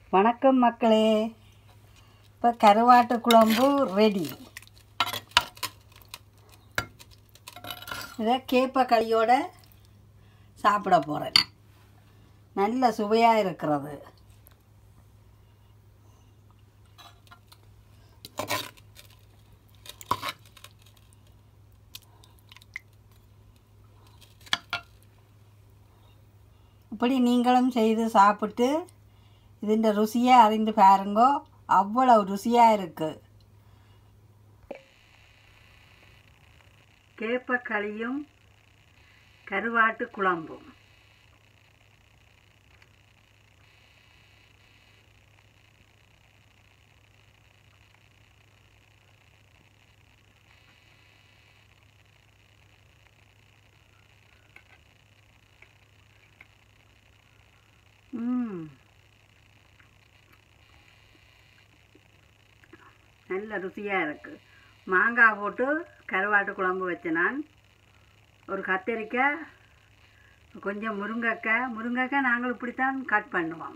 வணக்கம் மக்களே இப்போ கருவாட்டு குழம்பு ரெடி இதை கேப்ப களியோட சாப்பிட போகிறேன் நல்ல சுவையாக இருக்கிறது இப்படி நீங்களும் செய்து சாப்பிட்டு ഇതിൻ്റെ രുചിയെ അറിഞ്ഞ് പാരുങ്കോ അவ்வளவு ருசியாக இருக்கு கேப்பக்களியும் கருவாட்டு குழம்பும் ம் நல்ல ருசியாக இருக்குது மாங்காய் போட்டு கருவாட்டு குழம்பு வச்சேன் நான் ஒரு கத்தரிக்காய் கொஞ்சம் முருங்கைக்காய் முருங்கைக்காய் நாங்கள் இப்படித்தான் கட் பண்ணுவோம்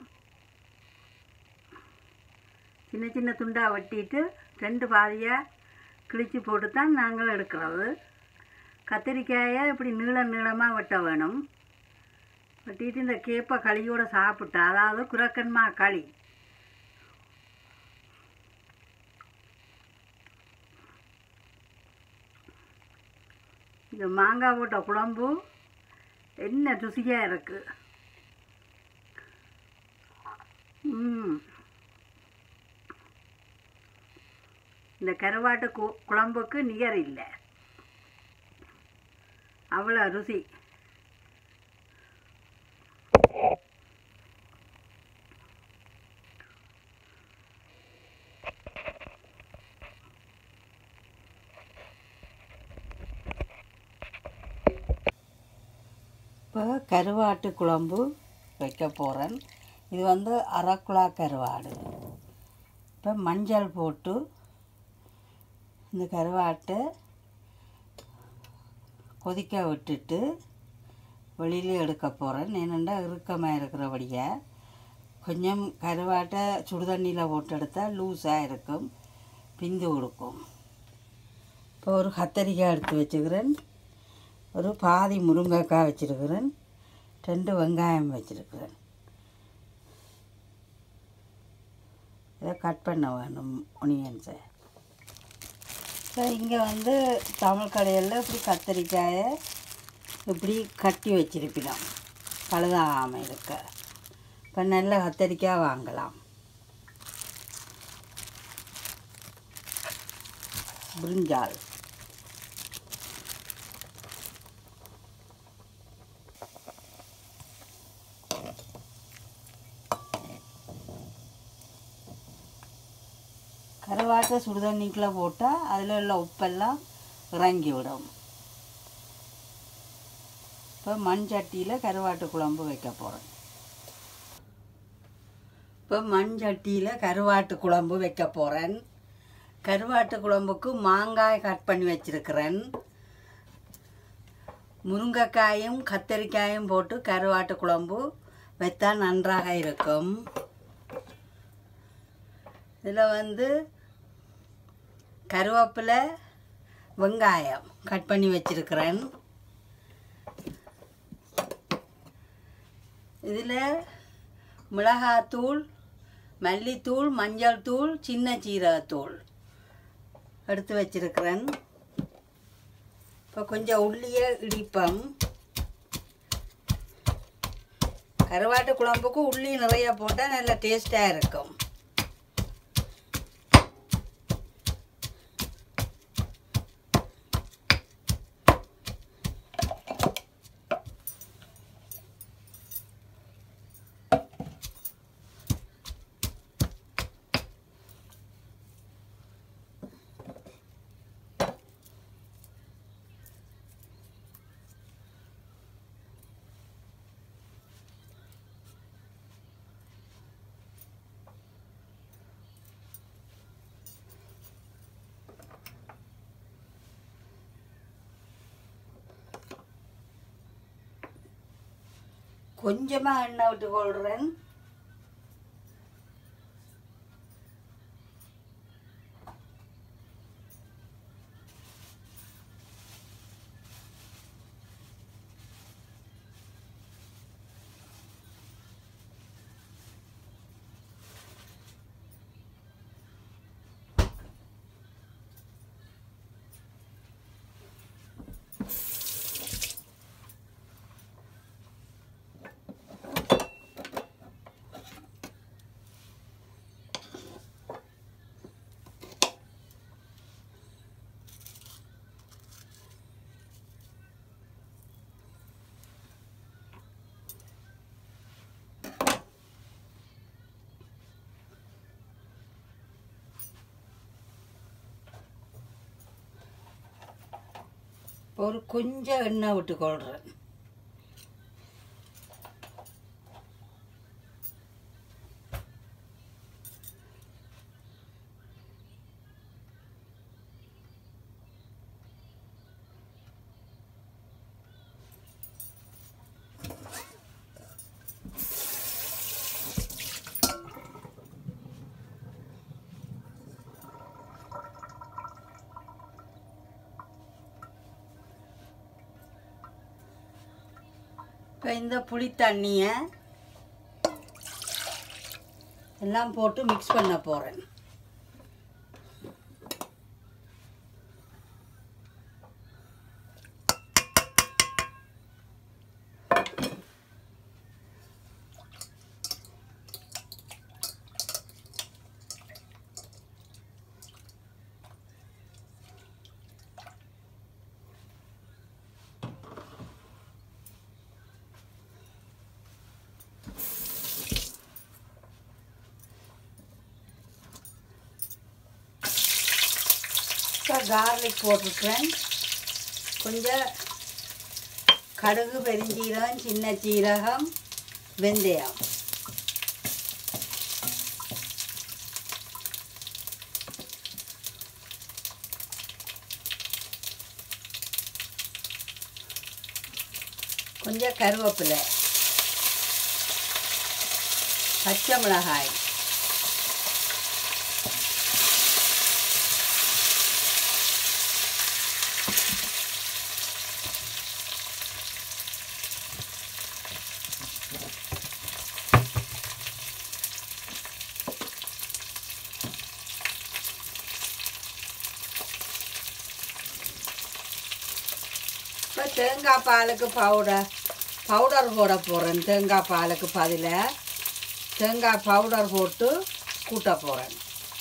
சின்ன சின்ன துண்டாக வெட்டிட்டு ரெண்டு பாதியாக கிழிச்சு போட்டு தான் நாங்கள் எடுக்கிறது கத்திரிக்காயை இப்படி நீள நீளமாக வெட்ட வேணும் வெட்டிட்டு இந்த கேப்பை களியோடு சாப்பிட்டா அதாவது குரக்கன்மா களி இந்த மாங்காய் போட்ட குழம்பு என்ன ருசியாக இருக்கு ம் இந்த கருவாட்டு கு குழம்புக்கு நிகர் இல்லை அவ்வளோ ருசி இப்போ கருவாட்டு குழம்பு வைக்க போகிறேன் இது வந்து அரைக்குழா கருவாடு இப்போ மஞ்சள் போட்டு இந்த கருவாட்டை கொதிக்க விட்டுட்டு வெளியில் எடுக்க போகிறேன் ஏனெண்டா இறுக்கமாக இருக்கிறபடியா கொஞ்சம் கருவாட்டை சுடுதண்ணியில் போட்டு எடுத்தால் லூஸாக இருக்கும் பிந்து கொடுக்கும் இப்போ ஒரு கத்தரிக்காய் எடுத்து வச்சுக்கிறேன் ஒரு பாதி முருங்கைக்காய் வச்சுருக்கிறேன் ரெண்டு வெங்காயம் வச்சுருக்கிறேன் இதை கட் பண்ண வேணும் ஒனியன்ஸை ஸோ இங்கே வந்து தமிழ் கடையில் இப்படி கத்தரிக்காயை இப்படி கட்டி வச்சிருப்பினோம் பழுதாகாமல் இருக்க இப்போ நல்ல கத்தரிக்காய் வாங்கலாம் பிரிஞ்சால் கருவாட்டை சுடுதண்ணிக்குள்ளே போட்டால் அதில் உள்ள உப்பெல்லாம் இறங்கி விடும் இப்போ மண் சட்டியில் கருவாட்டு குழம்பு வைக்க போகிறேன் இப்போ மண் சட்டியில் கருவாட்டு குழம்பு வைக்க போகிறேன் கருவாட்டு குழம்புக்கு மாங்காய் கட் பண்ணி வச்சிருக்கிறேன் முருங்கைக்காயும் கத்தரிக்காயும் போட்டு கருவாட்டு குழம்பு வைத்தா நன்றாக இருக்கும் இதில் வந்து கருவேப்பிலை வெங்காயம் கட் பண்ணி வச்சிருக்கிறேன் இதில் மிளகாத்தூள் மல்லித்தூள் மஞ்சள் தூள் சின்ன சீரகத்தூள் எடுத்து வச்சிருக்கிறேன் இப்போ கொஞ்சம் உள்ளியை இடிப்பம் கருவாட்டு குழம்புக்கு உள்ளி நிறைய போட்டால் நல்ல டேஸ்ட்டாக இருக்கும் கொஞ்சமாக எண்ணெய் விட்டு கொள்கிறேன் ஒரு கொஞ்சம் எண்ணெய் விட்டு கொள்கிறேன் இப்போ இந்த புளி தண்ணியை எல்லாம் போட்டு மிக்ஸ் பண்ண போகிறேன் இப்போ கார்லிக் போட்டிருக்கேன் கொஞ்சம் கடுகு பெருஞ்சீரகம் சின்ன சீரகம் வெந்தயம் கொஞ்சம் கருவேப்பிலை பச்சை மிளகாய் இப்போ தேங்காய் பாலுக்கு பவுடர் பவுடர் போட போகிறேன் தேங்காய் பாலுக்கு பதிலாக தேங்காய் பவுடர் போட்டு கூட்ட போகிறேன்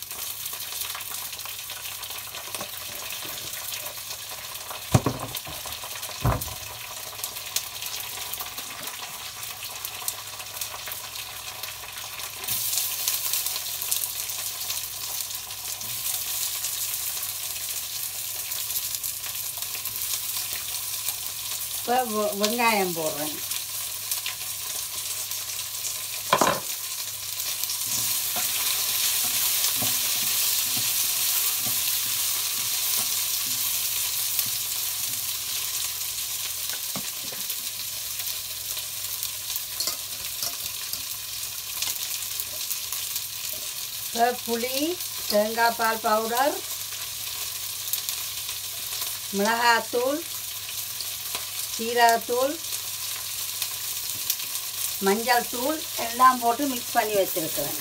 இப்போ வெ- வெங்காயம் போடுறேன் இப்போ புளி தேங்காய் பால் பவுடர் மிளகாத்தூள் சீரகத்தூள் மஞ்சள் தூள் எல்லாம் போட்டு மிக்ஸ் பண்ணி வச்சுருக்கிறேன்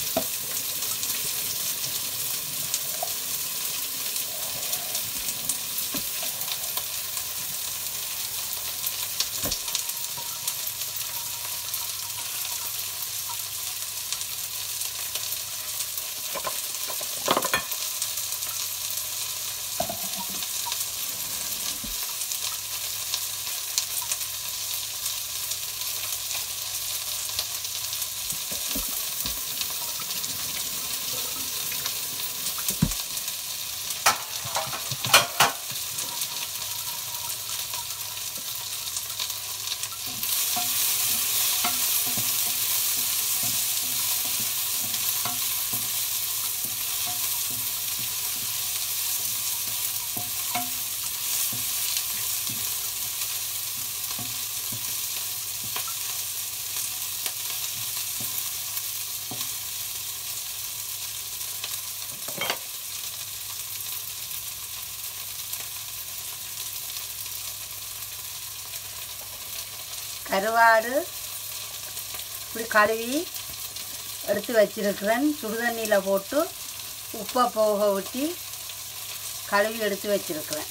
கருவாடு இப்படி கழுவி எடுத்து வச்சிருக்கிறேன் சுடுதண்ணியில் போட்டு உப்பை போக ஊற்றி கழுவி எடுத்து வச்சிருக்கிறேன்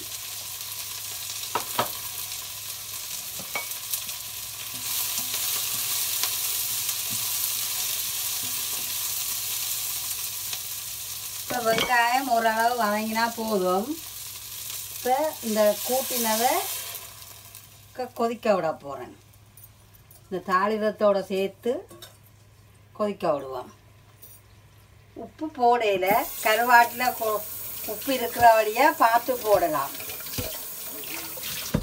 இப்போ வெங்காயம் ஓரளவு வதங்கினா போதும் இப்போ இந்த கூட்டினதை க- கொதிக்க விட போகிறேன் இந்த தாளிதத்தோட சேர்த்து கொதிக்க விடுவோம் உப்பு போடையில் கருவாட்டில் கொ உப்பு இருக்கிற வழியாக பார்த்து போடலாம்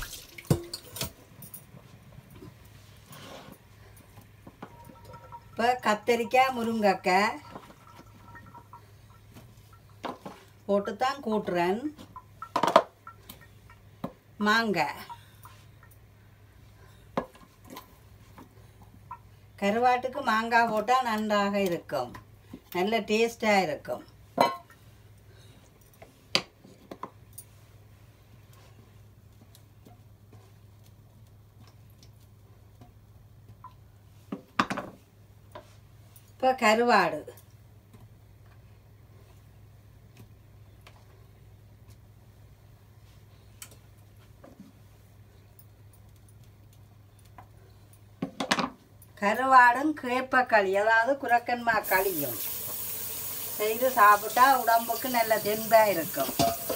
இப்போ கத்தரிக்காய் முருங்கைக்காய் போட்டு தான் கூட்டுறேன் மாங்காய் கருவாட்டுக்கு மாங்காய் போட்டால் நன்றாக இருக்கும் நல்ல டேஸ்டாக இருக்கும் இப்போ கருவாடு கருவாடும் கேப்பக்களி அதாவது குரக்கன்மா களியும் செய்து சாப்பிட்டா உடம்புக்கு நல்ல தெம்பாக இருக்கும்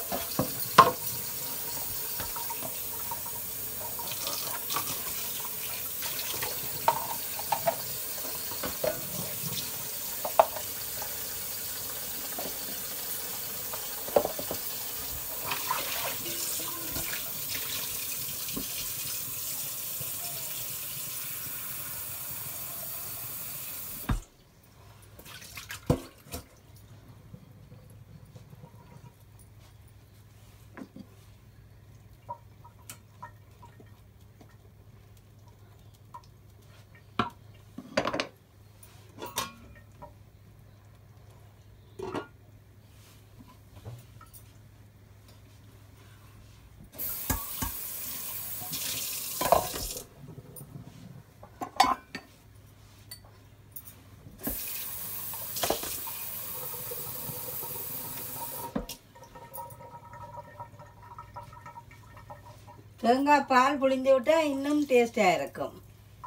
தேங்காய் பால் புளிஞ்சு விட்டால் இன்னும் டேஸ்டாக இருக்கும்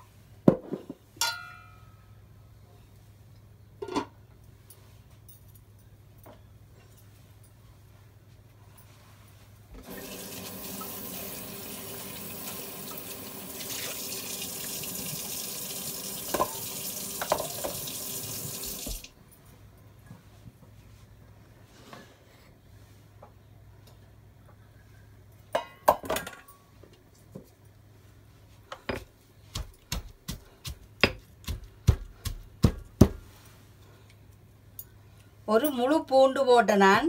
ஒரு முழு பூண்டு போட்டேன் நான்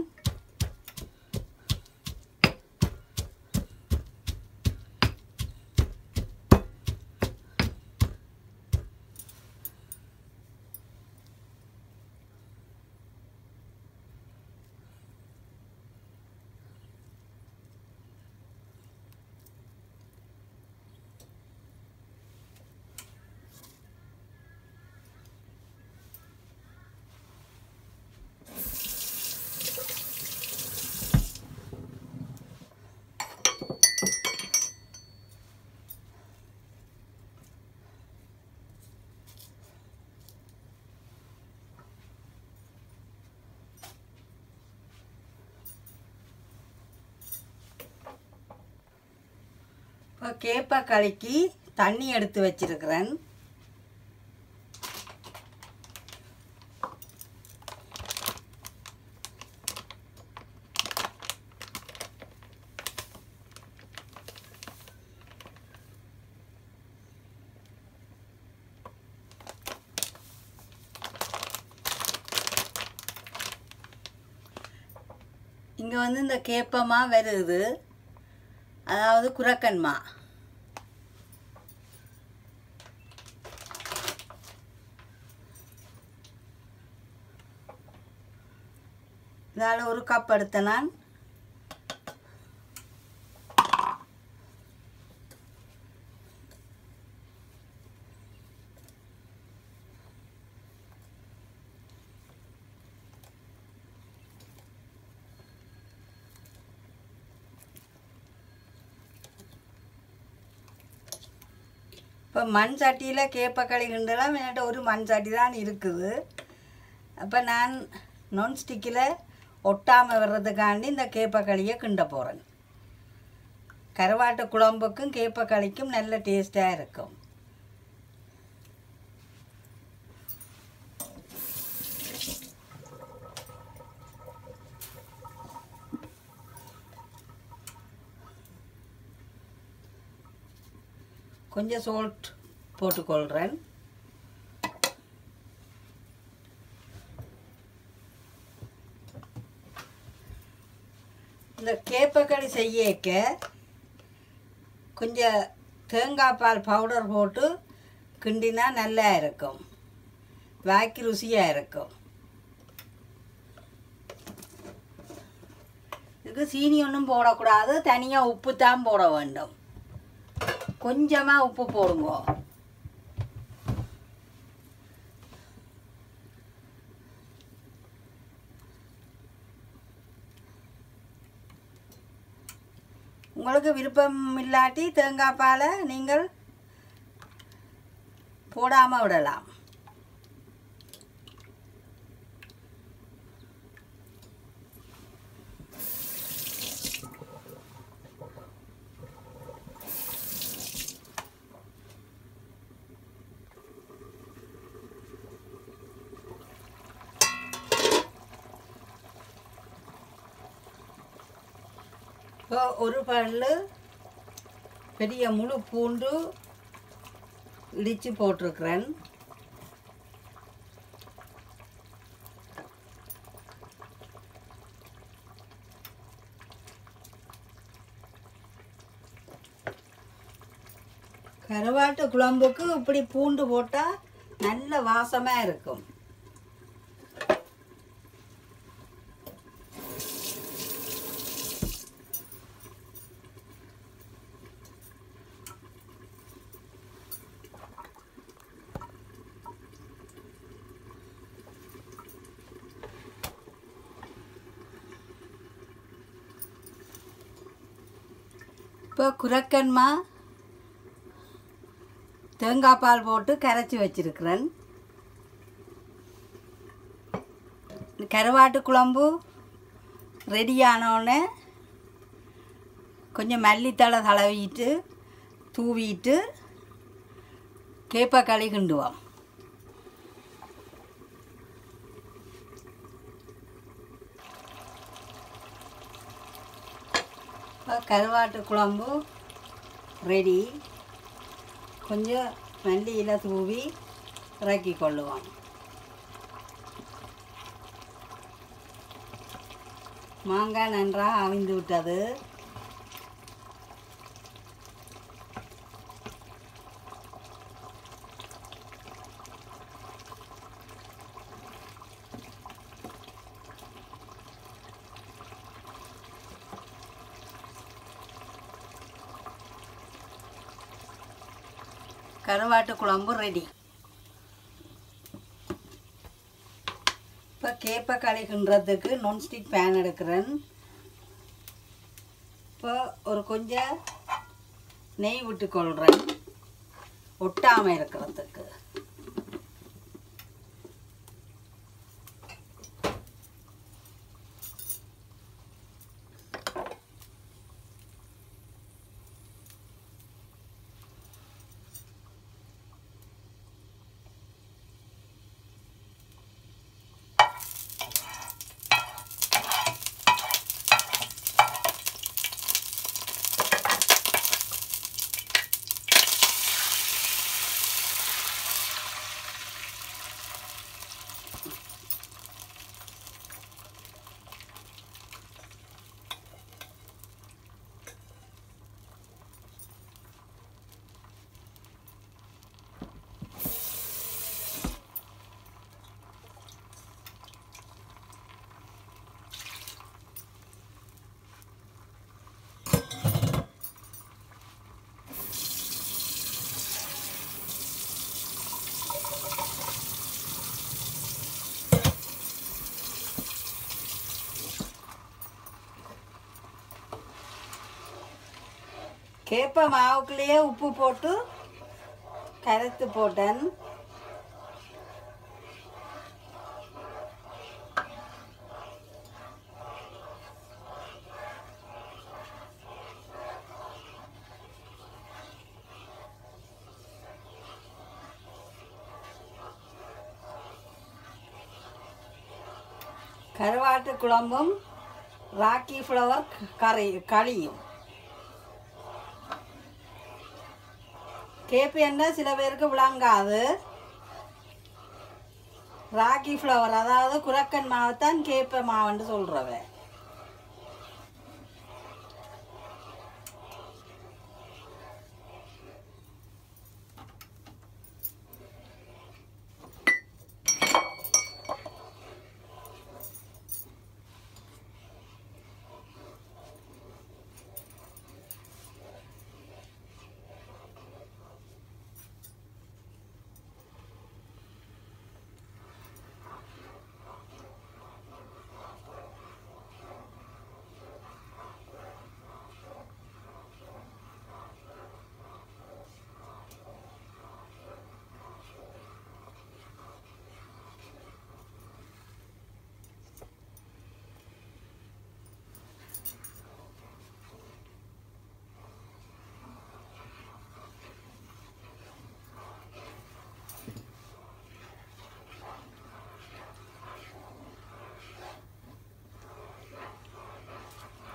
இப்போ கேப்பை கலக்கி தண்ணி எடுத்து வச்சிருக்கிறேன் இங்கே வந்து இந்த கேப்பமா வருது அதாவது குரக்கன்மா இதால் ஒரு கப் எடுத்தேன் நான் இப்போ மண் சட்டியில் கேப்பக்களி கிண்டலாம் என்கிட்ட ஒரு மண் சட்டி தான் இருக்குது அப்போ நான் நான்ஸ்டிக்கில் ஒட்டாமல் வர்றதுக்காண்டி இந்த கேப்பக்களியை கிண்ட போகிறேன் கருவாட்டு குழம்புக்கும் கேப்பக்களிக்கும் நல்ல டேஸ்ட்டாக இருக்கும் கொஞ்சம் சோல்ட் போட்டுக்கொள்கிறேன் இந்த கேப்பக்களி செய்யக்க கொஞ்சம் தேங்காய் பால் பவுடர் போட்டு கிண்டினா நல்லா இருக்கும் வாய்க்கு ருசியாக இருக்கும் இதுக்கு சீனி ஒன்றும் போடக்கூடாது தனியாக உப்பு தான் போட வேண்டும் கொஞ்சமாக உப்பு போடுங்க உங்களுக்கு விருப்பம் இல்லாட்டி தேங்காய் பாலை நீங்கள் போடாமல் விடலாம் இப்போ ஒரு பல்லு பெரிய முழு பூண்டு இடித்து போட்டிருக்கிறேன் கருவாட்டு குழம்புக்கு இப்படி பூண்டு போட்டால் நல்ல வாசமாக இருக்கும் இப்போ குரக்கன்மா தேங்காய் பால் போட்டு கரைச்சி வச்சிருக்கிறேன் கருவாட்டு குழம்பு ரெடி ஆனோடனே கொஞ்சம் மல்லித்தழை தடவிட்டு தூவிட்டு கேப்பக்களி கிண்டுவோம் இப்போ கருவாட்டு குழம்பு ரெடி கொஞ்சம் மல்லியில் தூவி இறக்கி கொள்ளுவோம் மாங்காய் நன்றாக அவிந்து விட்டது கருவாட்டு குழம்பு ரெடி இப்போ கேப்பை கழிக்கின்றதுக்கு நான்ஸ்டிக் பேன் எடுக்கிறேன் இப்போ ஒரு கொஞ்சம் நெய் விட்டுக்கொள்கிறேன் ஒட்டாமல் இருக்கிறதுக்கு கேப்ப மாவுக்குள்ளேயே உப்பு போட்டு கரைத்து போட்டேன் கருவாட்டு குழம்பும் ராக்கி ஃப்ளவர் கறி களியும் கேப்பு என்ன சில பேருக்கு விளங்காது ராகி ஃப்ளவர் அதாவது குரக்கன் மாவைத்தான் கேப்ப மாவுன்னு சொல்கிறவ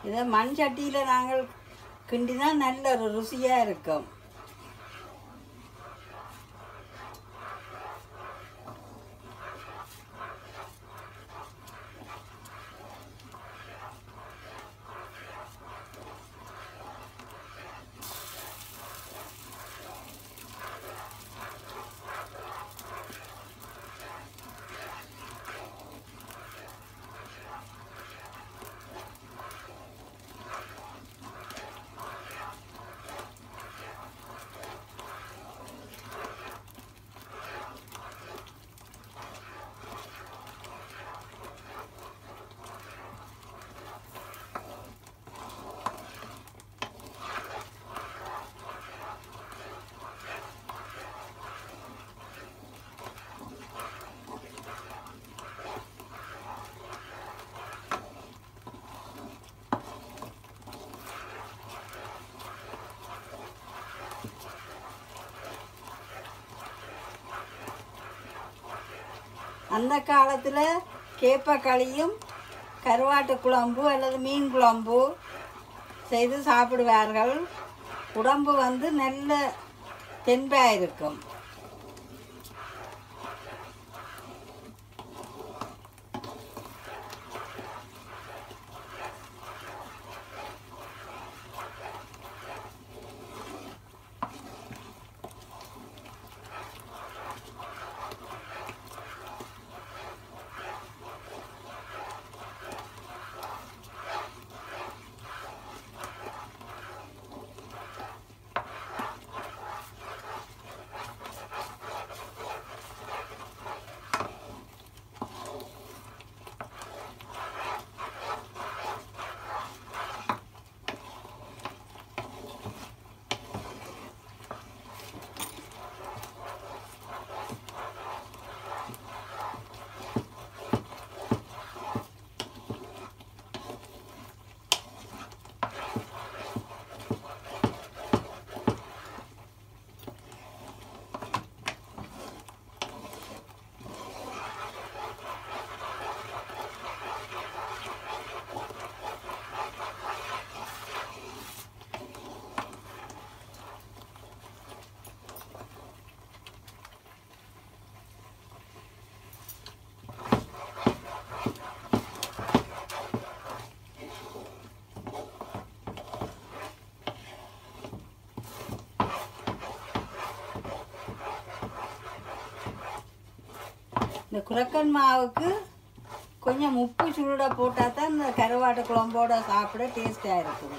இதை மண் சட்டியில் நாங்கள் கிண்டினா நல்ல ஒரு ருசியாக இருக்கும் அந்த காலத்தில் கேப்பக்களியும் கருவாட்டு குழம்பு அல்லது மீன் குழம்பு செய்து சாப்பிடுவார்கள் உடம்பு வந்து நல்ல தெம்பாக இருக்கும் இந்த குரக்கன் மாவுக்கு கொஞ்சம் உப்பு சுருட போட்டால் தான் இந்த கருவாட்டு குழம்போட சாப்பிட டேஸ்டாக இருக்குது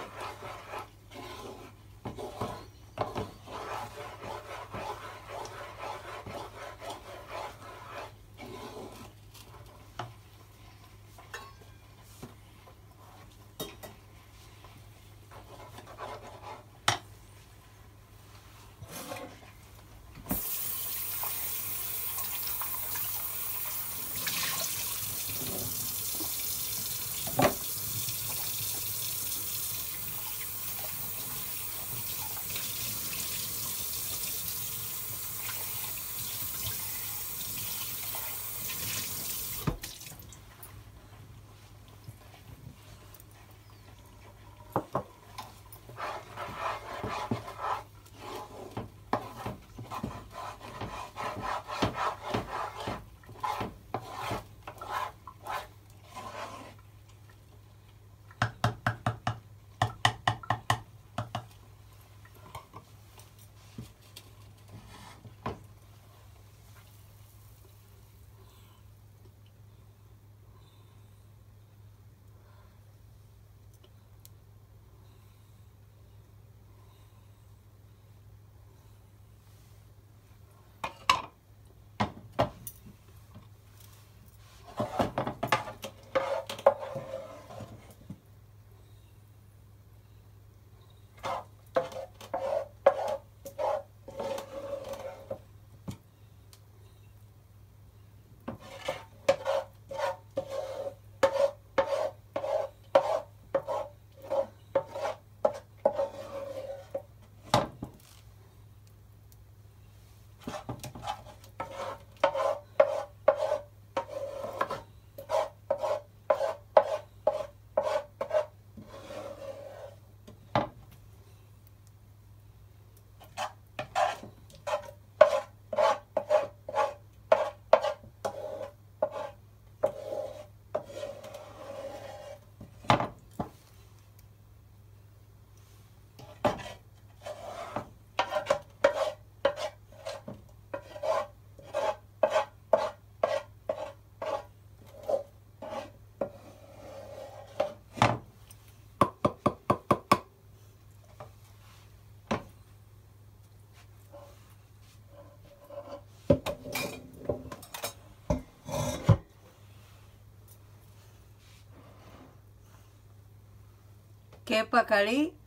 கேப்பக்களி